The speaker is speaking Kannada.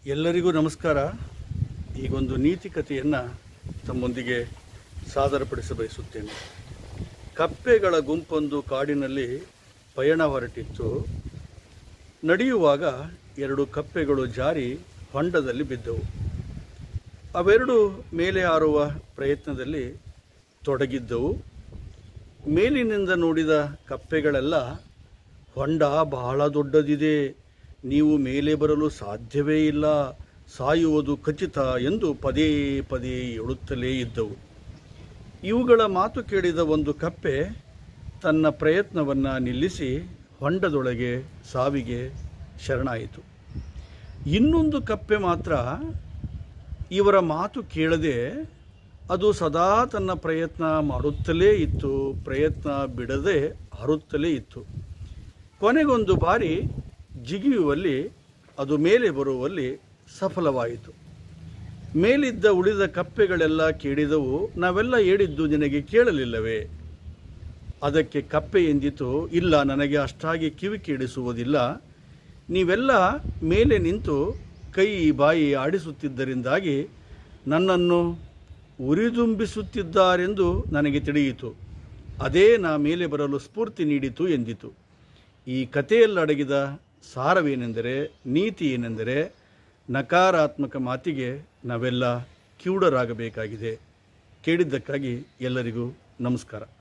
ಎಲ್ಲರಿಗೂ ನಮಸ್ಕಾರ ಈಗೊಂದು ನೀತಿ ಕಥೆಯನ್ನು ತಮ್ಮೊಂದಿಗೆ ಸಾದರಪಡಿಸ ಬಯಸುತ್ತೇನೆ ಕಪ್ಪೆಗಳ ಗುಂಪೊಂದು ಕಾಡಿನಲ್ಲಿ ಪಯಣ ಹೊರಟಿತ್ತು ನಡೆಯುವಾಗ ಎರಡು ಕಪ್ಪೆಗಳು ಜಾರಿ ಹೊಂಡದಲ್ಲಿ ಬಿದ್ದವು ಅವೆರಡು ಮೇಲೆ ಹಾರುವ ಪ್ರಯತ್ನದಲ್ಲಿ ತೊಡಗಿದ್ದವು ಮೇಲಿನಿಂದ ನೋಡಿದ ಕಪ್ಪೆಗಳೆಲ್ಲ ಹೊಂಡ ಬಹಳ ದೊಡ್ಡದಿದೆ ನೀವು ಮೇಲೆ ಬರಲು ಸಾಧ್ಯವೇ ಇಲ್ಲ ಸಾಯುವುದು ಖಚಿತ ಎಂದು ಪದೇ ಪದೇ ಹೇಳುತ್ತಲೇ ಇದ್ದವು ಇವುಗಳ ಮಾತು ಕೇಳಿದ ಒಂದು ಕಪ್ಪೆ ತನ್ನ ಪ್ರಯತ್ನವನ್ನು ನಿಲ್ಲಿಸಿ ಹೊಂಡದೊಳಗೆ ಸಾವಿಗೆ ಶರಣಾಯಿತು ಇನ್ನೊಂದು ಕಪ್ಪೆ ಮಾತ್ರ ಇವರ ಮಾತು ಕೇಳದೆ ಅದು ಸದಾ ತನ್ನ ಪ್ರಯತ್ನ ಮಾಡುತ್ತಲೇ ಇತ್ತು ಪ್ರಯತ್ನ ಬಿಡದೆ ಹರುತ್ತಲೇ ಇತ್ತು ಕೊನೆಗೊಂದು ಬಾರಿ ಜಿಗಿಯುವಲ್ಲಿ ಅದು ಮೇಲೆ ಬರುವಲ್ಲಿ ಸಫಲವಾಯಿತು ಮೇಲಿದ್ದ ಉಳಿದ ಕಪ್ಪೆಗಳೆಲ್ಲ ಕೇಳಿದವು ನಾವೆಲ್ಲ ಹೇಳಿದ್ದು ನಿನಗೆ ಕೇಳಲಿಲ್ಲವೇ ಅದಕ್ಕೆ ಕಪ್ಪೆ ಎಂದಿತು ಇಲ್ಲ ನನಗೆ ಅಷ್ಟಾಗಿ ಕಿವಿ ಕೇಳಿಸುವುದಿಲ್ಲ ನೀವೆಲ್ಲ ಮೇಲೆ ನಿಂತು ಕೈ ಬಾಯಿ ಆಡಿಸುತ್ತಿದ್ದರಿಂದಾಗಿ ನನ್ನನ್ನು ಉರಿದುಂಬಿಸುತ್ತಿದ್ದಾರೆಂದು ನನಗೆ ತಿಳಿಯಿತು ಅದೇ ನಾ ಮೇಲೆ ಬರಲು ಸ್ಫೂರ್ತಿ ನೀಡಿತು ಎಂದಿತು ಈ ಕಥೆಯಲ್ಲಡಗಿದ ಸಾರವೇನೆಂದರೆ ನೀತಿ ಏನೆಂದರೆ ನಕಾರಾತ್ಮಕ ಮಾತಿಗೆ ನಾವೆಲ್ಲ ಕಿವುಡರಾಗಬೇಕಾಗಿದೆ ಕೇಳಿದ್ದಕ್ಕಾಗಿ ಎಲ್ಲರಿಗೂ ನಮಸ್ಕಾರ